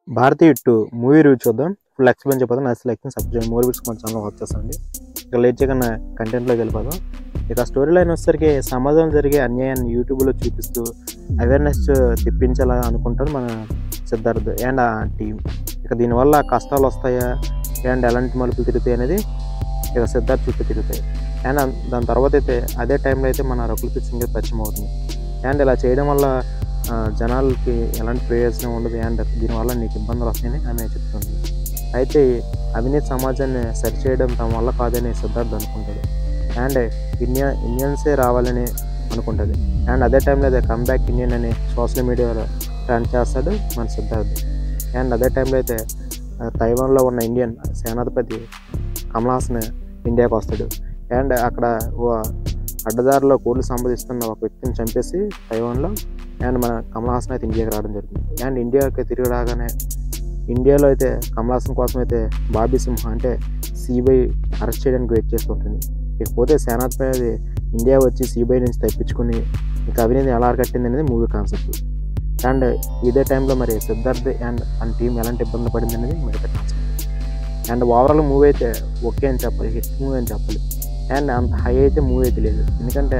భారతీయ two movie review చూద్దాం full explain చెప్పాను నచ్చి లైక్ సబ్స్క్రైబ్ మూవీ బిట్స్ మన ఛానల్ వాచ్ చేస్తాండి ఇక లేట్ చేయకుండా కంటెంట్లోకి వెళ్ళిపోదాం ఇక స్టోరీ లైన్ వచ్చేసరికి సమాజంలో జరిగే అన్యాయాన్ని యూట్యూబ్లో చూపిస్తూ అవేర్నెస్ తెప్పించాలని అనుకుంటాడు మన సిద్ధార్థ్ అండ్ ఆ టీం ఇక దీనివల్ల కష్టాలు వస్తాయా అండ్ ఎలాంటి మలుపులు తిరుగుతాయి అనేది ఇక సిద్ధార్థ్ చుట్టూ తిరుగుతాయి అండ్ అన్- దాని తర్వాత అయితే అదే టైంలో అయితే మన రకుల్ సింగ్ పరిచయం అవుతుంది అండ్ ఇలా చేయడం వల్ల ఆ, జనాలకి ఎలాంటి ప్రయోజనం ఉండదు అండ్ దీనివల్ల నీకు ఇబ్బందులు వస్తాయని ఆమె చెప్తుంది అయితే అవినీతి సమాజాన్ని సరిచేయడం తమ వల్ల కాదని సిద్ధార్థ్ అనుకుంటాడు అండ్ ఇండియా ఇండియన్సే రావాలని అనుకుంటుంది అండ్ అదే టైంలో అదే కమ్బ్యాక్ ఇండియన్ అని సోషల్ మీడియాలో రన్ చేస్తాడు మన సిద్ధార్థ్ అండ్ అదే టైంలో అయితే ఆ, తైవాన్లో ఉన్న ఇండియన్ సేనాధిపతి కమల్ హాసన్ ఇండియాకి వస్తాడు అండ్ అక్కడ ఓ అడ్డదారిలో కోట్లు సంపాదిస్తున్న ఒక వ్యక్తిని చంపేసి తైవాన్లో అండ్ మన కమల్ హాసన్ అయితే ఇండియాకి రావడం జరుగుతుంది అండ్ ఇండియాకి తిరిగి రాగానే ఇండియాలో అయితే కమల్ హాసన్ కోసం అయితే బాబీ సింహ అంటే సిబిఐ అరెస్ట్ చేయడానికి వెయిట్ చేస్తుంటుంది ఇకపోతే సేనాధిపతి ఇండియా వచ్చి సిబిఐ నుంచి తప్పించుకుని ఇంకా అవినీతి ఎలా అరకట్టింది అనేది మూవీ కాన్సెప్ట్ అండ్ ఇదే టైంలో మరి సిద్ధార్థ్ అండ్ మన టీం ఎలాంటి ఇబ్బంది పడింది అనేది మిగతా కాన్సెప్ట్ అండ్ ఓవరాల్ మూవీ అయితే ఓకే అని చెప్పాలి హిట్ మూవీ అని చెప్పాలి అండ్ అంత హై అయితే మూవీ అయితే లేదు ఎందుకంటే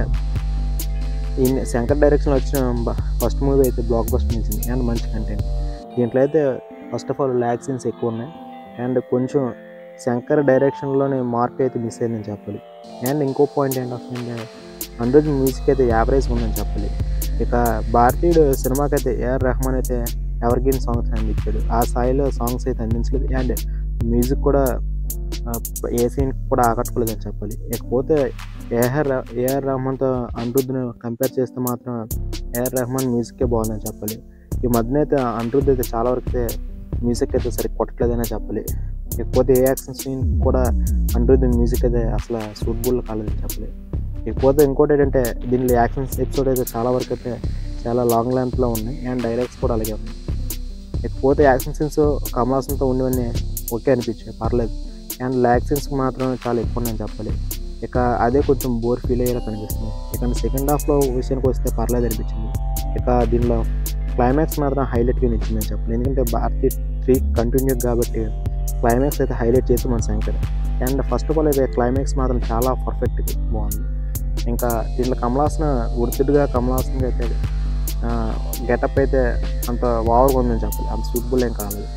ఈ శంకర్ డైరెక్షన్లో వచ్చిన ఫస్ట్ మూవీ అయితే బ్లాక్ బస్టర్ నిలిచింది అండ్ మంచి కంటెంట్ దీంట్లో అయితే first half all lag scenes ఎక్కువ ఉన్నాయి అండ్ కొంచెం శంకర్ డైరెక్షన్లోనే మార్క్ అయితే మిస్ అయిందని చెప్పాలి అండ్ ఇంకో పాయింట్ ఏంటంటే అందరి మ్యూజిక్ అయితే యావరేజ్ ఉందని చెప్పాలి ఇక భారతీయుడు సినిమాకి అయితే ఏఆర్ రెహమాన్ అయితే ఎవరికైనా సాంగ్స్ అందించాడు ఆ స్థాయిలో సాంగ్స్ అయితే అందించలేదు అండ్ మ్యూజిక్ కూడా ఆ, ఏ సీన్ కూడా ఆకట్టుకోలేదని చెప్పాలి ఇకపోతే ఏఆర్ ఏఆర్ రెహమాన్తో అనిరుద్ధ్ని కంపేర్ చేస్తే మాత్రం ఏఆర్ రెహమాన్ మ్యూజిక్కే బాగుందని చెప్పాలి ఈ మధ్యన అయితే అనిరుద్ధ్ అయితే చాలా వరకు అయితే మ్యూజిక్ అయితే సరిగ్గా కొట్టట్లేదనే చెప్పాలి ఇకపోతే ఏ యాక్షన్ సీన్ కూడా అనిరుద్ధ్ మ్యూజిక్ అయితే అసలు సూటబుల్ కాలేదని చెప్పాలి ఇకపోతే ఇంకోటి ఏంటంటే దీనిలో యాక్షన్ ఎపిసోడ్ అయితే చాలా వరకు అయితే చాలా లాంగ్ లెంత్లో ఉన్నాయి అండ్ డైలాగ్స్ కూడా అలాగే ఉన్నాయి ఇకపోతే యాక్షన్ సీన్స్ కమల్ హాసన్తో ఉండేవన్నీ ఓకే అనిపించాయి పర్లేదు అండ్ ల్యాక్ సీన్స్ మాత్రం చాలా ఎక్కువ ఉన్నాయని చెప్పాలి ఇక అదే కొంచెం బోర్ ఫీల్ అయ్యేలా కనిపిస్తుంది ఇక సెకండ్ హాఫ్లో విషయానికి వస్తే పర్లేదు అనిపించింది ఇక దీనిలో క్లైమాక్స్ మాత్రం హైలైట్గా నిచ్చిందని చెప్పాలి ఎందుకంటే భారతీ త్రీ కంటిన్యూ కాబట్టి క్లైమాక్స్ అయితే హైలైట్ చేసి మన Shankar and first half all అయితే క్లైమాక్స్ మాత్రం చాలా పర్ఫెక్ట్ బాగుంది ఇంకా దీంట్లో కమల్ హాసన్ ఉడితిడ్గా కమల్ హాసన్ అయితే గెటప్ అయితే అంత ఓవర్గా ఉందని చెప్పాలి అంత సూటబుల్ ఏం కాలేదు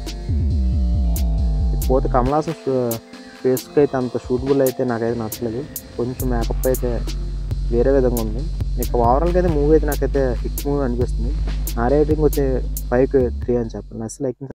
పోతే కమల్ హాసన్ ఫేస్కి అయితే అంత షూటబుల్ అయితే నాకైతే నచ్చలేదు కొంచెం మేకప్ అయితే వేరే విధంగా ఉంది ఇక ఓవరాల్గా అయితే మూవీ అయితే నాకైతే హిట్ మూవీ అనిపిస్తుంది నా రేటింగ్ వచ్చి ఫైవ్కి త్రీ అని చెప్పాలి నచ్చలేదు